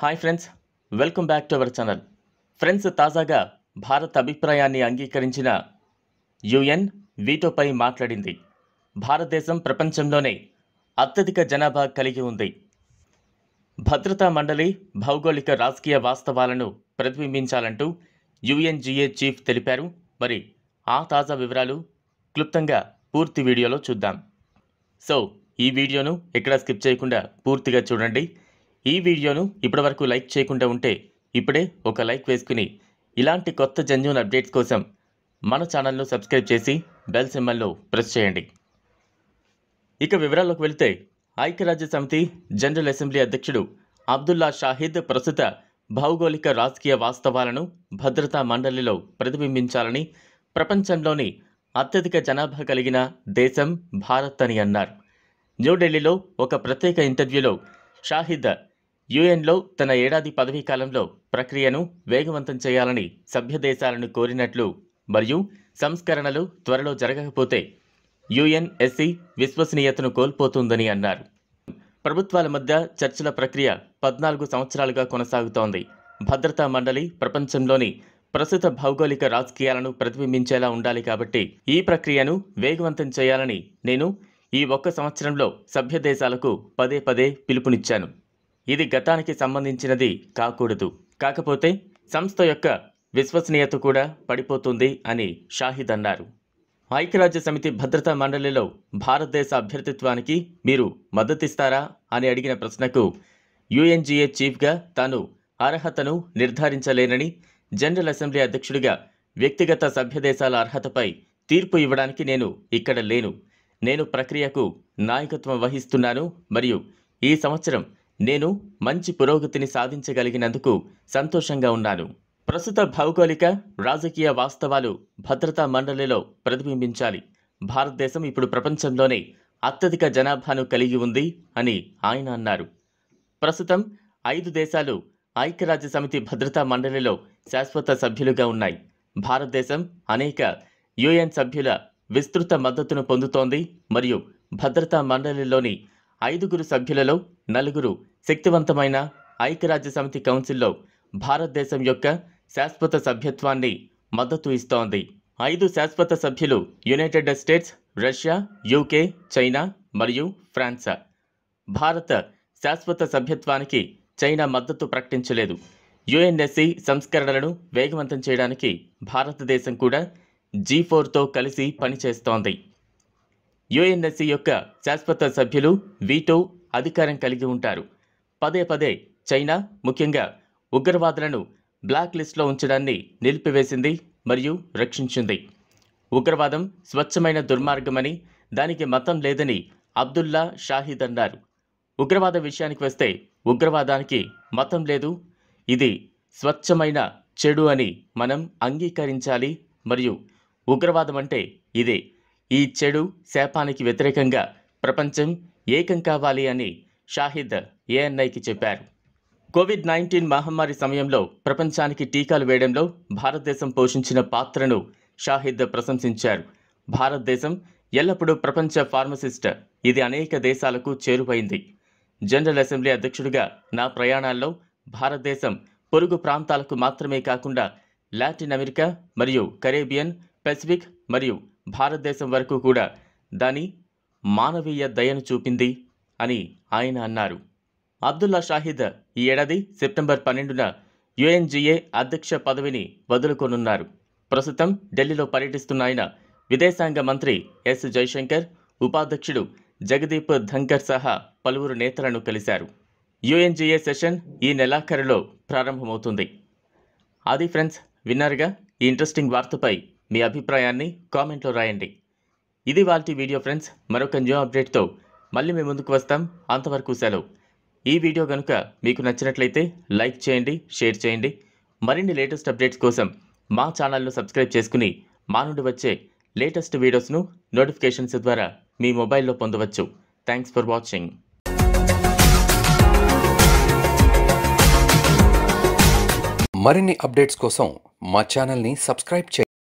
hi friends welcome back to our channel friends తాజాగా భారత్ అభిప్రాయాన్ని అంగీకరించిన యుఎన్ వీటోపై మాట్లాడింది భారతదేశం ప్రపంచంలోనే అత్యధిక జనాభా కలిగి ఉంది భద్రతా మండలి భౌగోళిక రాజకీయ వాస్తవాలను ప్రతిబింబించాలంటూ యుఎన్జిఏ చీఫ్ తెలిపారు మరి ఆ తాజా వివరాలు క్లుప్తంగా పూర్తి వీడియోలో చూద్దాం సో ఈ వీడియోను ఎక్కడ స్కిప్ చేయకుండా పూర్తిగా చూడండి ఈ వీడియోను ఇప్పటివరకు లైక్ చేయకుండా ఉంటే ఇప్పుడే ఒక లైక్ వేసుకుని ఇలాంటి కొత్త జెన్యున్ అప్డేట్స్ కోసం మన ఛానల్ను సబ్స్క్రైబ్ చేసి బెల్ సింబల్ను ప్రెస్ చేయండి ఇక వివరాల్లోకి వెళితే ఐక్యరాజ్య సమితి జనరల్ అసెంబ్లీ అధ్యక్షుడు అబ్దుల్లా షాహిద్ ప్రస్తుత భౌగోళిక రాజకీయ వాస్తవాలను భద్రతా మండలిలో ప్రతిబింబించాలని ప్రపంచంలోని అత్యధిక జనాభా కలిగిన దేశం భారత్ అని అన్నారు న్యూఢిల్లీలో ఒక ప్రత్యేక ఇంటర్వ్యూలో షాహిద్ యుఎన్లో తన ఏడాది పదవీ కాలంలో ప్రక్రియను వేగవంతం చేయాలని సభ్య దేశాలను కోరినట్లు మరియు సంస్కరణలు త్వరలో జరగకపోతే యుఎన్ఎస్సి విశ్వసనీయతను కోల్పోతుందని అన్నారు ప్రభుత్వాల మధ్య చర్చల ప్రక్రియ పద్నాలుగు సంవత్సరాలుగా కొనసాగుతోంది భద్రతా మండలి ప్రపంచంలోని ప్రస్తుత భౌగోళిక రాజకీయాలను ప్రతిబింబించేలా ఉండాలి కాబట్టి ఈ ప్రక్రియను వేగవంతం చేయాలని నేను ఈ ఒక్క సంవత్సరంలో సభ్య దేశాలకు పదే పదే పిలుపునిచ్చాను ఇది గతానికి సంబంధించినది కాకూడదు కాకపోతే సంస్థ యొక్క విశ్వసనీయత కూడా పడిపోతుంది అని షాహిద్ అన్నారు ఐక్యరాజ్య సమితి భద్రతా మండలిలో భారతదేశ అభ్యర్థిత్వానికి మీరు మద్దతిస్తారా అని అడిగిన ప్రశ్నకు యుఎన్జిఏ చీఫ్గా తాను అర్హతను నిర్ధారించలేనని జనరల్ అసెంబ్లీ అధ్యక్షుడిగా వ్యక్తిగత సభ్యదేశాల అర్హతపై తీర్పు ఇవ్వడానికి నేను ఇక్కడ లేను నేను ప్రక్రియకు నాయకత్వం వహిస్తున్నాను మరియు ఈ సంవత్సరం నేను మంచి పురోగతిని సాధించగలిగినందుకు సంతోషంగా ఉన్నాను ప్రస్తుత భౌగోళిక రాజకీయ వాస్తవాలు భద్రతా మండలిలో ప్రతిబింబించాలి భారతదేశం ఇప్పుడు ప్రపంచంలోనే అత్యధిక జనాభాను కలిగి ఉంది అని ఆయన అన్నారు ప్రస్తుతం ఐదు దేశాలు ఐక్యరాజ్య సమితి భద్రతా మండలిలో శాశ్వత సభ్యులుగా ఉన్నాయి భారతదేశం అనేక యుఎన్ సభ్యుల విస్తృత మద్దతును పొందుతోంది మరియు భద్రతా మండలిలోని ఐదుగురు సభ్యులలో నలుగురు శక్తివంతమైన ఐక్యరాజ్య సమితి కౌన్సిల్లో భారతదేశం యొక్క శాశ్వత సభ్యత్వాన్ని మద్దతు ఇస్తోంది ఐదు శాశ్వత సభ్యులు United States Russia UK China మరియు ఫ్రాన్స్ భారత్ శాశ్వత సభ్యత్వానికి చైనా మద్దతు ప్రకటించలేదు యుఎన్ఎస్సి సంస్కరణలను వేగవంతం చేయడానికి భారతదేశం కూడా జీ ఫోర్తో కలిసి పనిచేస్తోంది యుఎన్ఎస్సి యొక్క శాశ్వత సభ్యులు వీటో అధికారం కలిగి ఉంటారు పదే పదే చైనా ముఖ్యంగా ఉగ్రవాదులను బ్లాక్ లిస్ట్లో ఉంచడాన్ని నిలిపివేసింది మరియు రక్షించింది ఉగ్రవాదం స్వచ్ఛమైన దుర్మార్గమని దానికి మతం లేదని అబ్దుల్లా షాహిద్ అన్నారు ఉగ్రవాద విషయానికి వస్తే ఉగ్రవాదానికి మతం లేదు ఇది స్వచ్ఛమైన చెడు అని మనం అంగీకరించాలి మరియు ఉగ్రవాదం అంటే ఇదే ఈ చెడు శాపానికి వ్యతిరేకంగా ప్రపంచం ఏకం కావాలి అని షాహిద్ ఏఎన్ఐకి చెప్పారు కోవిడ్ నైన్టీన్ మహమ్మారి సమయంలో ప్రపంచానికి టీకాలు వేయడంలో భారతదేశం పోషించిన పాత్రను షాహిద్ ప్రశంసించారు భారతదేశం ఎల్లప్పుడూ ప్రపంచ ఫార్మసిస్ట్ ఇది అనేక దేశాలకు చేరువైంది జనరల్ అసెంబ్లీ అధ్యక్షుడిగా నా ప్రయాణాల్లో భారతదేశం పొరుగు ప్రాంతాలకు మాత్రమే కాకుండా లాటిన్ అమెరికా మరియు కరేబియన్ పెసిఫిక్ మరియు భారతదేశం వరకు కూడా దాని మానవీయ దయను చూపింది అని ఆయన అన్నారు అబ్దుల్లా షాహిద్ ఈ ఏడాది సెప్టెంబర్ పన్నెండున యుఎన్జిఏ అధ్యక్ష పదవిని వదులుకొనున్నారు ప్రస్తుతం ఢిల్లీలో పర్యటిస్తున్న ఆయన విదేశాంగ మంత్రి ఎస్ జైశంకర్ ఉపాధ్యక్షుడు జగదీప్ ధంకర్ సహా పలువురు నేతలను కలిశారు యుఎన్జిఏ సెషన్ ఈ నెలాఖరులో ప్రారంభమవుతుంది అది ఫ్రెండ్స్ విన్నారుగా ఈ ఇంట్రెస్టింగ్ వార్తపై మీ అభిప్రాయాన్ని కామెంట్లో రాయండి ఇది వాళ్ళ వీడియో ఫ్రెండ్స్ మరొక న్యూ అప్డేట్తో మళ్ళీ మేము ముందుకు వస్తాం అంతవరకు సెలవు ఈ వీడియో కనుక మీకు నచ్చినట్లయితే లైక్ చేయండి షేర్ చేయండి మరిన్ని లేటెస్ట్ అప్డేట్స్ కోసం మా ఛానల్ను సబ్స్క్రైబ్ చేసుకుని మా నుండి వచ్చే లేటెస్ట్ వీడియోస్ను నోటిఫికేషన్స్ ద్వారా మీ మొబైల్లో పొందవచ్చు థ్యాంక్స్ ఫర్ వాచింగ్ మరిన్ని అప్డేట్స్ కోసం మా ఛానల్ని సబ్స్క్రైబ్ చేయండి